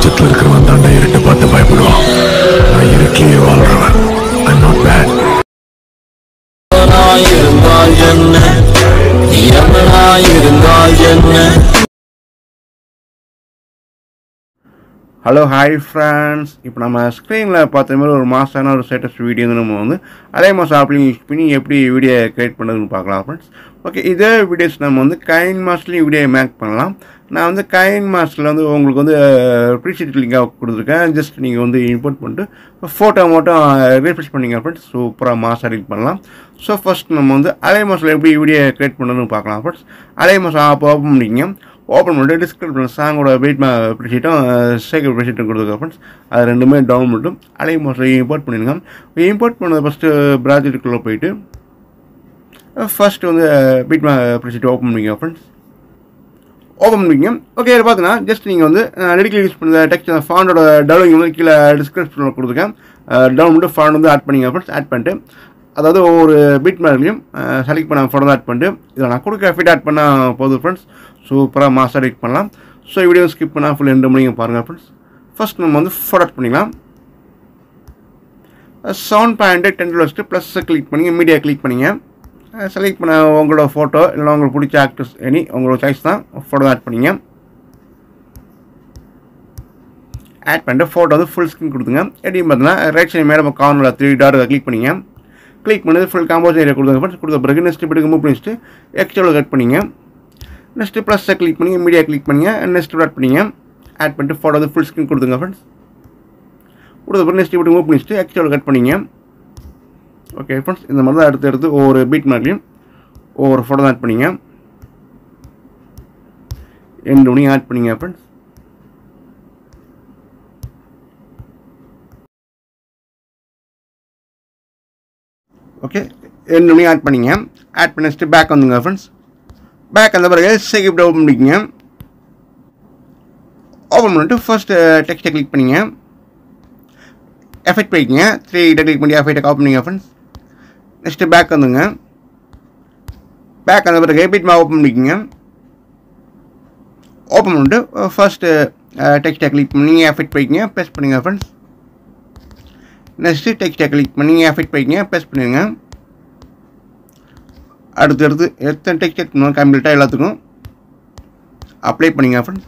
வெளிச்சத்துல இருக்கிறவன் தாண்டா இருட்டை பார்த்து பயப்படுவான் நான் இருட்டிலேயே வாழ்றவன் ஐ நாட் பேட் இருந்தால் என்ன எவனாயிருந்தால் என்ன ஹலோ ஹாய் ஃப்ரெண்ட்ஸ் இப்போ நம்ம ஸ்க்ரீனில் பார்த்த மாதிரி ஒரு மாசான ஒரு ஸ்டேட்டஸ் வீடியோ வந்து நம்ம வந்து அதே மாதம் ஆப்லையும் யூஸ் பண்ணி எப்படி வீடியோ கிரியேட் பண்ணுறதுன்னு பார்க்கலாம் ஃப்ரெண்ட்ஸ் ஓகே இதே வீடியோஸ் நம்ம வந்து கைன் மாஸ்ட்லேயும் வீடியோ மேக் பண்ணலாம் நான் வந்து கைன் மாஸ்டில் வந்து உங்களுக்கு வந்து ப்ரீசெட் லிங்காக கொடுத்துருக்கேன் ஜஸ்ட் நீங்கள் வந்து இம்போர்ட் பண்ணிட்டு ஃபோட்டோ மட்டும் ரீஃப்ரெஷ் பண்ணிங்க ஃப்ரெண்ட்ஸ் சூப்பராக மாஸ் எடிட் பண்ணலாம் ஸோ ஃபஸ்ட் நம்ம வந்து அலை மாசில் எப்படி வீடியோ கிரியேட் பண்ணுறதுன்னு பார்க்கலாம் ஃப்ரெண்ட்ஸ் அலை மாதம் ஆப் ஓப்பன் பண்ணிங்க ஓப்பன் பண்ணிட்டு டிஸ்கிரிப்ஷன் சாங்கோட வெயிட் ப்ரிஷீட்டும் சேகர் ப்ரிஷீட்டும் கொடுத்துருக்க ஃப்ரெண்ட்ஸ் அது ரெண்டுமே டவுன் பண்ணிட்டு அலை மாதம் இம்போர்ட் பண்ணிடுங்க இம்போர்ட் பண்ணது ஃபஸ்ட்டு ப்ராஜெக்ட்டுக்குள்ளே போயிட்டு ஃபர்ஸ்ட் வந்து பீட் ப்ரிஷீட் ஓப்பன் பண்ணிங்க ஃப்ரெண்ட்ஸ் ஓப்பன் பண்ணிங்க ஓகே இதில் பார்த்தீங்கன்னா ஜஸ்ட் நீங்கள் வந்து நெடிக்கல் யூஸ் பண்ணுற டெக்ஸ்ட் ஃபாண்டோட டவுனிங் வந்து கீழே டிஸ்கிரிப்ஷனில் கொடுத்துருக்கேன் டவுன் பண்ணிட்டு ஃபாண்ட் வந்து ஆட் பண்ணிங்க ஃப்ரெண்ட்ஸ் ஆட் பண்ணிட்டு அதாவது ஒவ்வொரு பீட் மேலேயும் செலக்ட் பண்ண ஃபோட்டோ ஆட் பண்ணிட்டு இதில் நான் கொடுக்குற ஃபிட் ஆட் பண்ணால் போதும் ஃப்ரெண்ட்ஸ் சூப்பராக மாஸ் எடிட் பண்ணலாம் ஸோ வீடியோ ஸ்கிப் பண்ணால் ஃபுல் ரெண்டு மணிக்கு பாருங்கள் ஃப்ரெண்ட்ஸ் ஃபர்ஸ்ட் நம்ம வந்து ஃபோட்டோ ஆட் பண்ணிக்கலாம் சவுண்ட் பாயிண்ட்டு டென் வச்சுட்டு ப்ளஸ் கிளிக் பண்ணி மீடியா கிளிக் பண்ணிங்க செலக்ட் பண்ண உங்களோட ஃபோட்டோ இல்லைனா உங்களுக்கு பிடிச்ச ஆக்டர்ஸ் எனி உங்களோட சாய்ஸ் தான் ஃபோட்டோ ஆட் பண்ணிங்க ஆட் பண்ணிட்டு ஃபோட்டோ வந்து ஃபுல் ஸ்க்ரீன் கொடுத்துங்க எப்படின்னு பார்த்தீங்கன்னா ரைட் சைடு மேலே கார்னரில் த்ரீ டாட் கிளிக் பண்ணிங்க கிளிக் பண்ணி ஃபுல் காம்போஸ் ஏரியா கொடுத்துங்க ஃப்ரெண்ட்ஸ் கொடுத்த பிறகு நெக்ஸ்ட் இப்படி மூவ் பண்ணிட்டு எக்ஸ்ட்ராவில் கட் பண்ணிங்க நெக்ஸ்ட்டு ப்ளஸ்ஸை கிளிக் பண்ணி மீடியா கிளிக் பண்ணிங்க நெக்ஸ்ட் ஆட் பண்ணிங்க ஆட் பண்ணிட்டு ஃபோட்டோ வந்து ஃபுல் ஸ்க்ரீன் கொடுத்துங்க ஃப்ரெண்ட்ஸ் கொடுத்த பிறகு நெக்ஸ்ட் இப்படி மூவ் பண்ணிட்டு எக்ஸ்ட்ராவில் கட் பண்ணிங்க ஓகே ஃப்ரெண்ட்ஸ் இந்த மாதிரி தான் எடுத்து எடுத்து ஒவ்வொரு பீட் மாதிரியும் ஒவ்வொரு ஃபோட்டோ தான் ஆட் பண்ணிங்க ரெண்டு மணி ஆட் பண்ணிங்க ஃப்ரெண்ட்ஸ் ஓகே ரெண்டு மணி ஆட் பண்ணிங்க ஆட் பண்ணிட்டு பேக் வந்துங்க ஃப்ரெண்ட்ஸ் பேக் அந்த பிறகு செகிப்ட் ஓப்பன் பண்ணிக்கங்க ஓப்பன் பண்ணிட்டு ஃபர்ஸ்ட் டெக்ஸ்ட்டை கிளிக் பண்ணிங்க எஃபெக்ட் போய்க்கிங்க த்ரீ கிளிக் பண்ணி எஃபெக்டை காப்பி பண்ணிங்க ஃப்ரெண்ட்ஸ் நெக்ஸ்ட்டு பேக் வந்துங்க பேக் அந்த பிறகு பீட் மா ஓப்பன் பண்ணிக்கங்க ஓப்பன் பண்ணிட்டு ஃபர்ஸ்ட்டு டெக்ஸ்ட்டை கிளிக் பண்ணி எஃபெக்ட் போய்க்கிங்க ப்ரெஸ் பண்ணுங்க ஃப்ரெண்ட்ஸ் நெக்ஸ்ட்டு டெக்ஸ்ட்டை கிளிக் பண்ணி எஃபெக்ட் போய்க்கிங்க ப்ரெஸ் பண்ணிடுங்க அடுத்து அடுத்து எத்தனை டெக்ஸ்ட் எடுக்கணும் கம்ப்ளீட்டாக எல்லாத்துக்கும் அப்ளை பண்ணிங்க ஃப்ரெண்ட்ஸ்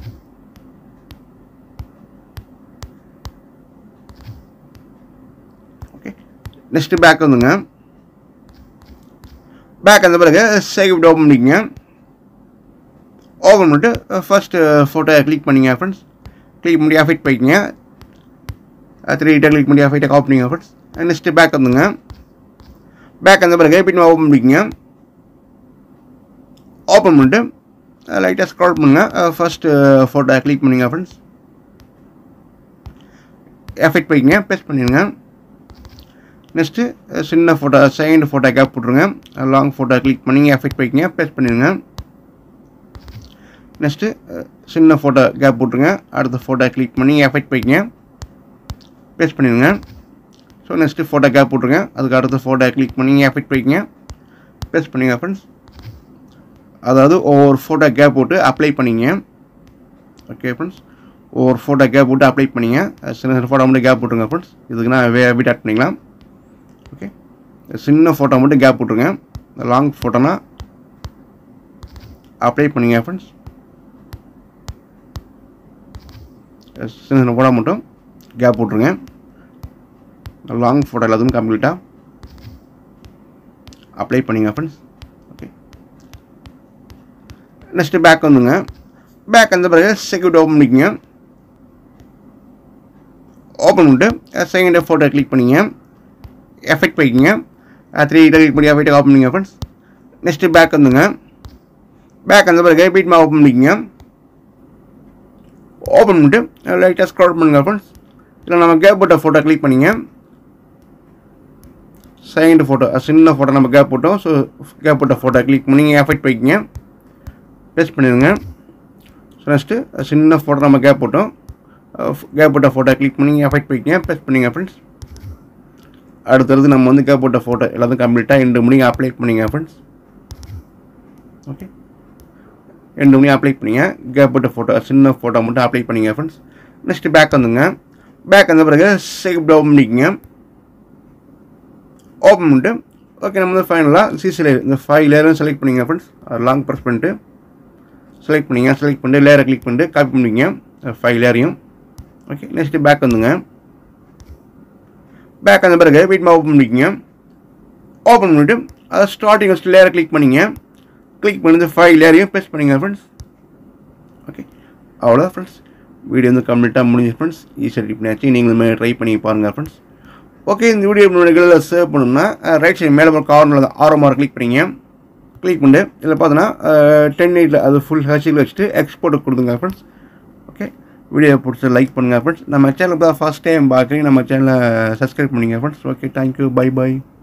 ஓகே நெக்ஸ்ட்டு பேக் வந்துங்க பேக் அந்த பிறகு சேவ் ஓப்பன் பண்ணிக்கங்க ஓப்பன் பண்ணிட்டு ஃபர்ஸ்ட்டு ஃபோட்டோ கிளிக் பண்ணிங்க ஃப்ரெண்ட்ஸ் கிளிக் பண்ணி அஃபெக்ட் போய்க்கிங்க த்ரீ டே கிளிக் பண்ணி அஃபெக்டை காப்பி பண்ணிங்க ஃப்ரெண்ட்ஸ் நெக்ஸ்ட்டு பேக் வந்துங்க பேக் அந்த பிறகு பின் ஓப்பன் பண்ணிக்கங்க ஓப்பன் பண்ணிட்டு லைட்டாக ஸ்க்ரால் பண்ணுங்கள் ஃபர்ஸ்ட்டு ஃபோட்டோ கிளிக் பண்ணுங்க ஃப்ரெண்ட்ஸ் எஃபெக்ட் போய்க்கிங்க பேஸ்ட் பண்ணிடுங்க நெக்ஸ்ட்டு சின்ன ஃபோட்டோ செகண்ட் ஃபோட்டோ கேப் போட்டுருங்க லாங் ஃபோட்டோ கிளிக் பண்ணி எஃபெக்ட் போய்க்கிங்க பேஸ்ட் பண்ணிடுங்க நெக்ஸ்ட்டு சின்ன ஃபோட்டோ கேப் போட்டுருங்க அடுத்த ஃபோட்டோ கிளிக் பண்ணி எஃபெக்ட் போய்க்கிங்க பேஸ்ட் பண்ணிடுங்க ஸோ நெக்ஸ்ட்டு ஃபோட்டோ கேப் போட்டுருங்க அதுக்கு அடுத்த ஃபோட்டோ கிளிக் பண்ணி எஃபெக்ட் போய்க்கிங்க பேஸ்ட் பண்ணிங்க ஃப்ரெண்ட்ஸ் அதாவது ஒவ்வொரு ஃபோட்டோ கேப் போட்டு அப்ளை பண்ணிங்க ஓகே ஃப்ரெண்ட்ஸ் ஒவ்வொரு ஃபோட்டோ கேப் போட்டு அப்ளை பண்ணிங்க சின்ன சின்ன ஃபோட்டோ மட்டும் கேப் போட்டுருங்க ஃப்ரெண்ட்ஸ் இதுக்கு நான் வே வீட் ஆட் பண்ணிக்கலாம் ஓகே சின்ன ஃபோட்டோ மட்டும் கேப் போட்டுருங்க லாங் ஃபோட்டோனா அப்ளை பண்ணிங்க ஃப்ரெண்ட்ஸ் சின்ன சின்ன ஃபோட்டோ மட்டும் கேப் போட்டுருங்க லாங் ஃபோட்டோ எல்லாத்துக்கும் கம்ப்ளீட்டாக அப்ளை பண்ணிங்க ஃப்ரெண்ட்ஸ் ஓகே நெக்ஸ்ட்டு பேக் வந்துங்க பேக் அந்த பிறகு செக்யூரிட்டி ஓப்பன் பண்ணிக்கங்க ஓப்பன் பண்ணிட்டு செகண்ட் ஃபோட்டோ கிளிக் பண்ணிங்க எஃபெக்ட் போய்க்கிங்க த்ரீ கிளிக் பண்ணி எஃபெக்ட் ஓப்பன் பண்ணிங்க ஃப்ரெண்ட்ஸ் நெக்ஸ்ட்டு பேக் வந்துங்க பேக் அந்த பிறகு பீட் மா ஓப்பன் பண்ணிக்கங்க ஓப்பன் பண்ணிட்டு லைட்டாக ஸ்க்ரால் பண்ணுங்க ஃப்ரெண்ட்ஸ் இல்லை நம்ம கேப் போட்ட ஃபோட்டோ கிளிக் பண்ணிங்க செகண்ட் ஃபோட்டோ சின்ன ஃபோட்டோ நம்ம கேப் போட்டோம் ஸோ கேப் போட்ட ஃபோட்டோ கிளிக் பண்ணி எஃபெக்ட் போய்க்கிங்க பேஸ்ட் பண்ணிடுங்க ஸோ நெக்ஸ்ட்டு சின்ன ஃபோட்டோ நம்ம கேப் போட்டோம் கேப் போட்ட ஃபோட்டோ கிளிக் பண்ணி எஃபெக்ட் போய்க்கிங்க பேஸ்ட் பண்ணிங்க ஃப்ரெண்ட்ஸ் அடுத்தடுத்து நம்ம வந்து கேப் போட்ட ஃபோட்டோ எல்லாத்தையும் கம்ப்ளீட்டாக ரெண்டு மணிக்கு அப்ளை பண்ணிங்க ஃப்ரெண்ட்ஸ் ஓகே ரெண்டு மணி அப்ளை பண்ணிங்க கேப் போட்ட ஃபோட்டோ சின்ன ஃபோட்டோ மட்டும் அப்ளை பண்ணிங்க ஃப்ரெண்ட்ஸ் நெக்ஸ்ட்டு பேக் வந்துங்க பேக் வந்த பிறகு செகண்ட் ஓப்பன் பண்ணிக்கோங்க ஓப்பன் பண்ணிட்டு ஓகே நம்ம வந்து ஃபைனலாக சிசி லேயர் இந்த ஃபைவ் லேயரும் செலக்ட் பண்ணிங்க ஃப்ரெண்ட்ஸ் லாங் ப்ரெஸ் பண்ணிட்டு செலக்ட் பண்ணிங்க செலக்ட் பண்ணிட்டு லேயரை கிளிக் பண்ணிட்டு காப்பி பண்ணிங்க ஃபைவ் லேயரையும் ஓகே நெக்ஸ்ட்டு பேக் வந்துங்க பேக் வந்த பிறகு வீட்மா ஓப்பன் பண்ணிக்கோங்க ஓப்பன் பண்ணிவிட்டு அதை ஸ்டார்டிங் ஃபஸ்ட் லேயரை கிளிக் பண்ணிங்க கிளிக் பண்ணி இந்த ஃபைவ் லேயரையும் பேஸ்ட் பண்ணிங்க ஃப்ரெண்ட்ஸ் ஓகே அவ்வளோ ஃப்ரெண்ட்ஸ் வீடியோ வந்து கம்ப்ளீட்டாக முடிஞ்சு ஃப்ரெண்ட்ஸ் ஈஸியாக ரெடி பண்ணியாச்சு நீங்களும் ட்ரை பண்ணி பாருங்கள் ஃப்ரெண்ட்ஸ் ஓகே இந்த வீடியோ முன்னாடி சேவ் பண்ணணும்னா ரைட் சைடு மேலே ஒரு கார்னரில் ஆரோ மார்க் கிளிக் பண்ணிங்க கிளிக் பண்ணிட்டு இதில் பார்த்தோன்னா டென் எயிட்டில் அது ஃபுல் ஹேச்சில் வச்சுட்டு எக்ஸ்போர்ட் கொடுத்துங்க ஃப்ரெண்ட்ஸ் ஓகே வீடியோ பிடிச்ச லைக் பண்ணுங்கள் ஃப்ரெண்ட்ஸ் நம்ம சேனல் இப்போ ஃபஸ்ட் டைம் பார்க்குறீங்க நம்ம சேனலை சப்ஸ்கிரைப் பண்ணிங்க friends okay thank you bye by